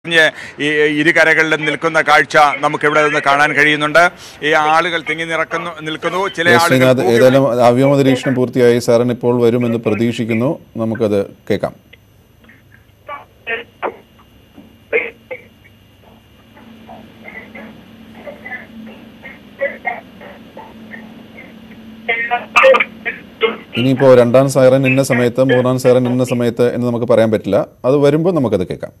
തിരിഞ്ഞ് ഈ ഇരു കരകളിലും നിൽക്കുന്ന കാഴ്ച നമുക്ക് ഇവിടെ നിന്ന് കാണാൻ കഴിയുന്നുണ്ട് ഈ ആളുകൾ തിങ്ങി നിറക്കുന്നു നിൽക്കുന്നു ചില എസ് ആളുകൾ ശ്രീനാഥ് ഏതായാലും വ്യോമ നിരീക്ഷണം പൂർത്തിയായി സാറിന് ഇപ്പോൾ വരുമെന്ന് പ്രതീക്ഷിക്കുന്നു നമുക്കത് കേൾക്കാം ഇനിയിപ്പോൾ രണ്ടാം സൈറൻ ഇന്ന സമയത്ത് മൂന്നാം സൈറൻ ഇന്ന സമയത്ത് എന്ന് നമുക്ക് പറയാൻ പറ്റില്ല അത് വരുമ്പോൾ നമുക്കത് കേൾക്കാം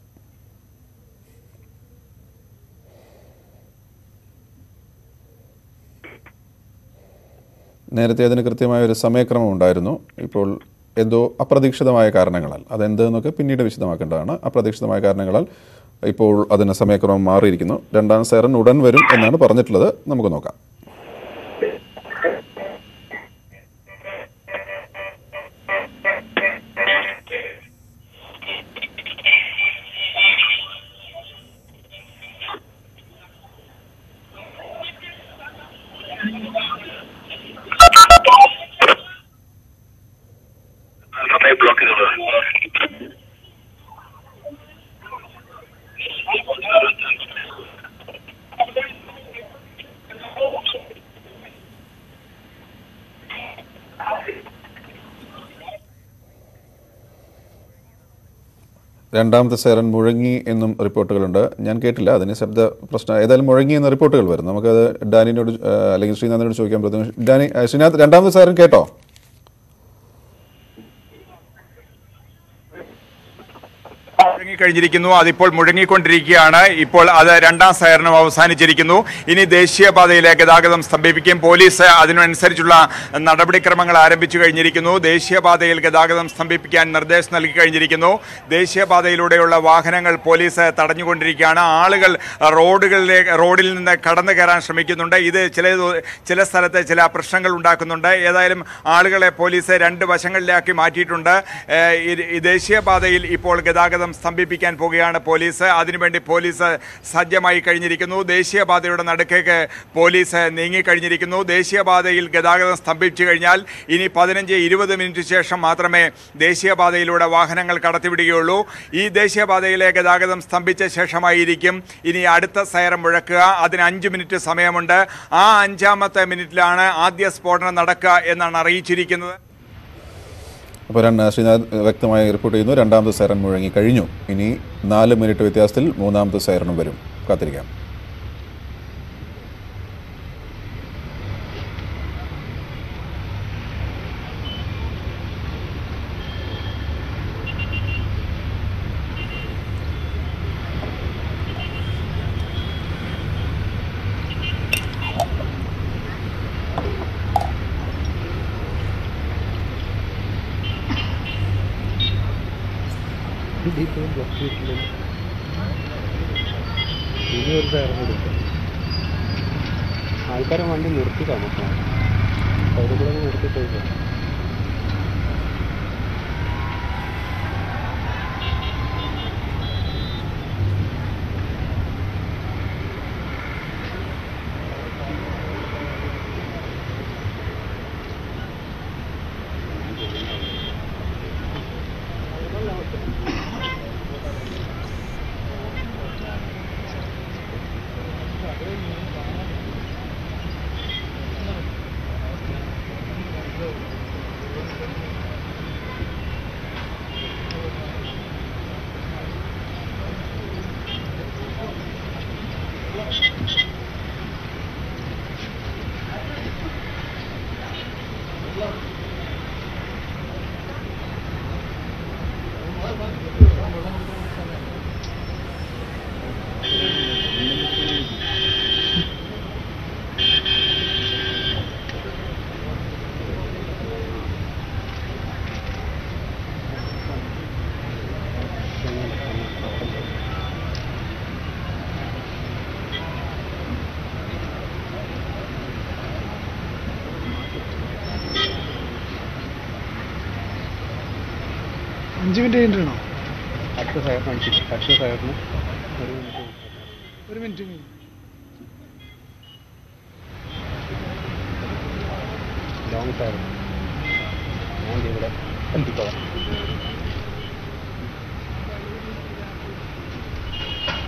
നേരത്തെ അതിന് കൃത്യമായ ഒരു സമയക്രമം ഉണ്ടായിരുന്നു ഇപ്പോൾ എന്തോ അപ്രതീക്ഷിതമായ കാരണങ്ങളാൽ അതെന്തെന്നൊക്കെ പിന്നീട് വിശദമാക്കേണ്ടതാണ് അപ്രതീക്ഷിതമായ കാരണങ്ങളാൽ ഇപ്പോൾ അതിന് സമയക്രമം മാറിയിരിക്കുന്നു രണ്ടാം സൈറൻ ഉടൻ വരും എന്നാണ് പറഞ്ഞിട്ടുള്ളത് നമുക്ക് നോക്കാം നന്നായി ബ്ലോക്ക് ചെയ്തോളൂ രണ്ടാമത്തെ സൈറൻ മുഴങ്ങി എന്നും റിപ്പോർട്ടുകളുണ്ട് ഞാൻ കേട്ടില്ല അതിന് ശബ്ദ പ്രശ്നം ഏതായാലും മുഴങ്ങി എന്ന റിപ്പോർട്ടുകൾ വരും നമുക്കത് ഡാനിനോട് ആ, അല്ലെങ്കിൽ ശ്രീനാഥിനോട് ചോദിക്കാൻ പ്രതി ഡാനി ആ, ശ്രീനാഥ് രണ്ടാമത്തെ സൈറൻ കേട്ടോ മുഴങ്ങിക്കഴിഞ്ഞിരിക്കുന്നു അതിപ്പോൾ മുഴങ്ങിക്കൊണ്ടിരിക്കുകയാണ് ഇപ്പോൾ അത് രണ്ടാം സൈറനും അവസാനിച്ചിരിക്കുന്നു ഇനി ദേശീയപാതയിലെ ഗതാഗതം സ്തംഭിപ്പിക്കും പോലീസ് അതിനനുസരിച്ചുള്ള നടപടിക്രമങ്ങൾ ആരംഭിച്ചു കഴിഞ്ഞിരിക്കുന്നു ദേശീയപാതയിൽ ഗതാഗതം സ്തംഭിപ്പിക്കാൻ നിർദ്ദേശം നൽകി കഴിഞ്ഞിരിക്കുന്നു ദേശീയപാതയിലൂടെയുള്ള വാഹനങ്ങൾ പോലീസ് തടഞ്ഞുകൊണ്ടിരിക്കുകയാണ് ആളുകൾ റോഡുകളിലേക്ക് റോഡിൽ നിന്ന് കടന്നു കയറാൻ ശ്രമിക്കുന്നുണ്ട് ഇത് ചില ചില സ്ഥലത്ത് ചില പ്രശ്നങ്ങൾ ഉണ്ടാക്കുന്നുണ്ട് ഏതായാലും ആളുകളെ പോലീസ് രണ്ട് വശങ്ങളിലാക്കി മാറ്റിയിട്ടുണ്ട് ഏഹ് ഈ- ഈ ദേശീയപാതയിൽ ഇപ്പോൾ ഗതാഗതം സ്തംഭിപ്പിക്കാൻ പോവുകയാണ് പോലീസ് അതിനുവേണ്ടി പോലീസ് സജ്ജമായി കഴിഞ്ഞിരിക്കുന്നു ദേശീയപാതയുടെ നടുക്കേക്ക് പോലീസ് നീങ്ങിക്കഴിഞ്ഞിരിക്കുന്നു ദേശീയപാതയിൽ ഗതാഗതം സ്തംഭിച്ചു കഴിഞ്ഞാൽ ഇനി പതിനഞ്ച് ഇരുപത് മിനിറ്റ് ശേഷം മാത്രമേ ദേശീയപാതയിലൂടെ വാഹനങ്ങൾ കടത്തിവിടുകയുള്ളൂ ഈ ദേശീയപാതയിലെ ഗതാഗതം സ്തംഭിച്ച ശേഷമായിരിക്കും ഇനി അടുത്ത സൈറം മുഴക്കുക അതിന് അഞ്ച് മിനിറ്റ് സമയമുണ്ട് ആ അഞ്ചാമത്തെ മിനിറ്റിലാണ് ആദ്യ സ്ഫോടനം നടക്കുക എന്നാണ് അറിയിച്ചിരിക്കുന്നത് അപ്പോൾ രണ്ട് ശ്രീനാഥ് വ്യക്തമായി റിപ്പോർട്ട് ചെയ്യുന്നു രണ്ടാമത്തെ സൈറൻ മുഴങ്ങി കഴിഞ്ഞു ഇനി നാല് മിനിറ്റ് വ്യത്യാസത്തിൽ മൂന്നാമത്തെ സൈറനും വരും കാത്തിരിക്കാം ഇനി ഒരു ടയർ കൂടി ആൾക്കാരെ വണ്ടി നിർത്തി താമസം അവിടെ കൂടെ നിർത്തിട്ടേക്കാം അഞ്ച് മിനിറ്റ് കഴിഞ്ഞിട്ടാണോ അടുത്ത സൈഡിന് അടിച്ചിട്ട് അടുത്ത സൈഡിന് ഒരു മിനിറ്റ് ഒരു മിനിറ്റ് കഴിഞ്ഞു ലോങ് സൈഡ് ഞാൻ ഇവിടെ എത്തിക്കോളാം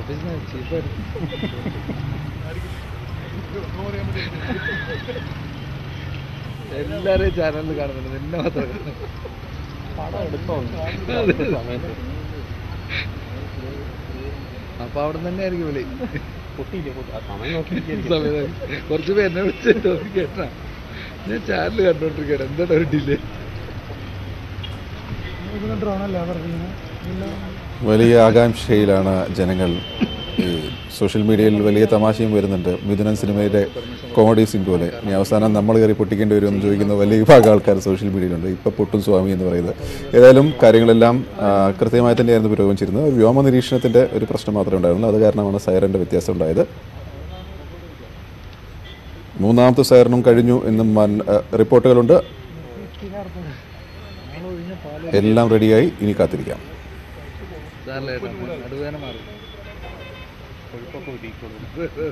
എല്ലാരെയും ചാനലിൽ കാണുന്നുണ്ട് നിന്നെ മാത്രം കാണുന്നു പടം എടുത്തോണ്ട് സമയത്ത് അപ്പൊ അവിടെ തന്നെ ആയിരിക്കും വിളി പൊട്ടിയില്ലേ പൊട്ടി ആ സമയം നോക്കിയിരിക്കും സമയത്ത് കുറച്ച് പേര് എന്നെ വിളിച്ചിട്ട് കേട്ടാ ഞാൻ ചാനൽ കണ്ടോണ്ടിരിക്കട്ടെ എന്താണ് ഒരു ഡിലേ ഡ്രോണല്ല വലിയ ആകാംക്ഷയിലാണ് ജനങ്ങൾ ഈ സോഷ്യൽ മീഡിയയിൽ വലിയ തമാശയും വരുന്നുണ്ട് മിഥുനൻ സിനിമയിലെ കോമഡി സീൻ പോലെ ഇനി അവസാനം നമ്മൾ കയറി പൊട്ടിക്കേണ്ടി വരുമെന്ന് ചോദിക്കുന്ന വലിയ വിഭാഗം ആൾക്കാർ സോഷ്യൽ മീഡിയയിലുണ്ട് ഇപ്പം പൊട്ടും സ്വാമി എന്ന് പറയുന്നത് ഏതായാലും കാര്യങ്ങളെല്ലാം ആ, കൃത്യമായി തന്നെയായിരുന്നു പുരോഗമിച്ചിരുന്നത് ഒരു വ്യോമ നിരീക്ഷണത്തിൻ്റെ ഒരു പ്രശ്നം മാത്രമേ ഉണ്ടായിരുന്നുള്ളൂ അത് കാരണമാണ് സൈറൻ്റെ വ്യത്യാസം ഉണ്ടായത് മൂന്നാമത്തെ സൈറനും കഴിഞ്ഞു എന്നും മൻ- ആ, റിപ്പോർട്ടുകളുണ്ട് എല്ലാം റെഡിയായി ഇനി കാത്തിരിക്കാം സാറിലേട്ടാ നടുവേന മാറി കൊഴുപ്പൊക്കെ ഒതുക്കിക്കൊള്ളു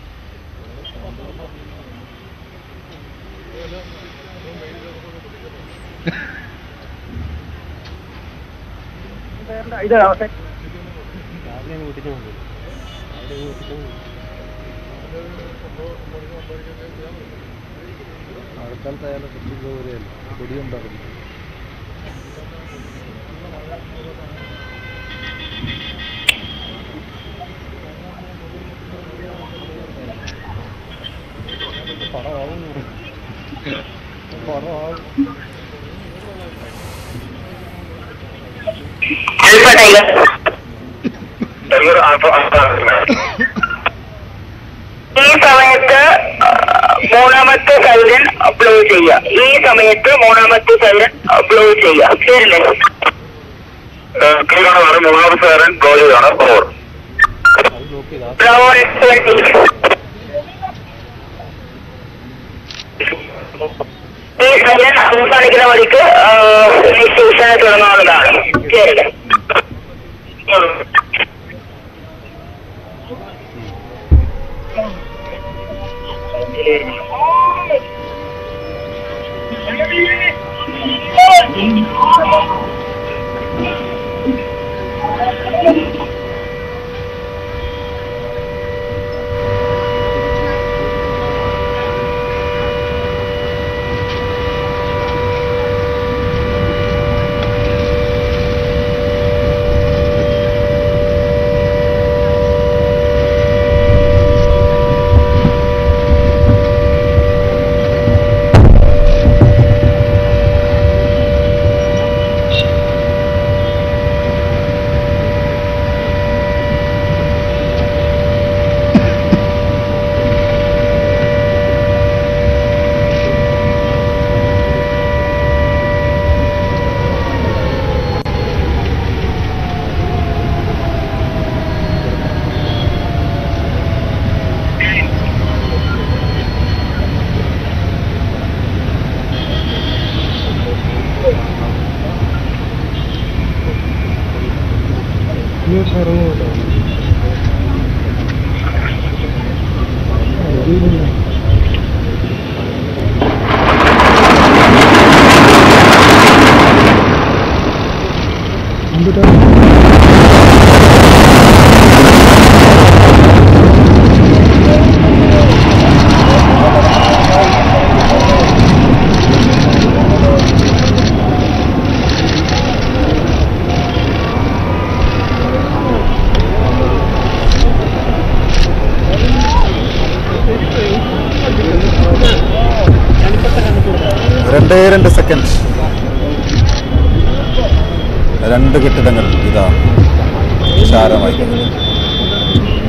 രാവിലെ അങ്ങ് പൊട്ടിച്ചാൽ മതി രാവിലെ അങ്ങ് പൊട്ടിച്ചാൽ മതി മഴക്കാലത്തായാലും പൊട്ടിക്കുക പോലെയല്ല പൊടിയുണ്ടാകും പടമാവും പടമാവും Alpha Tiger. Tiger Alpha Alpha. ഈ സമയത്ത് ആ, മൂന്നാമത്തെ സൈലൻ ബ്ലോ ചെയ്യുക ഈ സമയത്ത് മൂന്നാമത്തെ സൈലൻ ബ്ലോ ചെയ്യുക ശരിയല്ലേ ക്ലിയറാണ് മൂന്നാമത്തെ സൈലൻ ബ്ലോ ചെയ്താണ് ഫോർ അത് നോക്കി ഇതാ ബ്ലോ ഈ സൈലൻ അവസാനിക്കുന്ന വഴിക്ക് നിശ്ചയിച്ചാൽ തുടങ്ങാവുന്നതാണ് ശരിയല്ലേ ഉം. രണ്ടേ രണ്ട് സെക്കൻഡ് രണ്ട് കെട്ടിടങ്ങൾ ഇതാ വിശാലമായി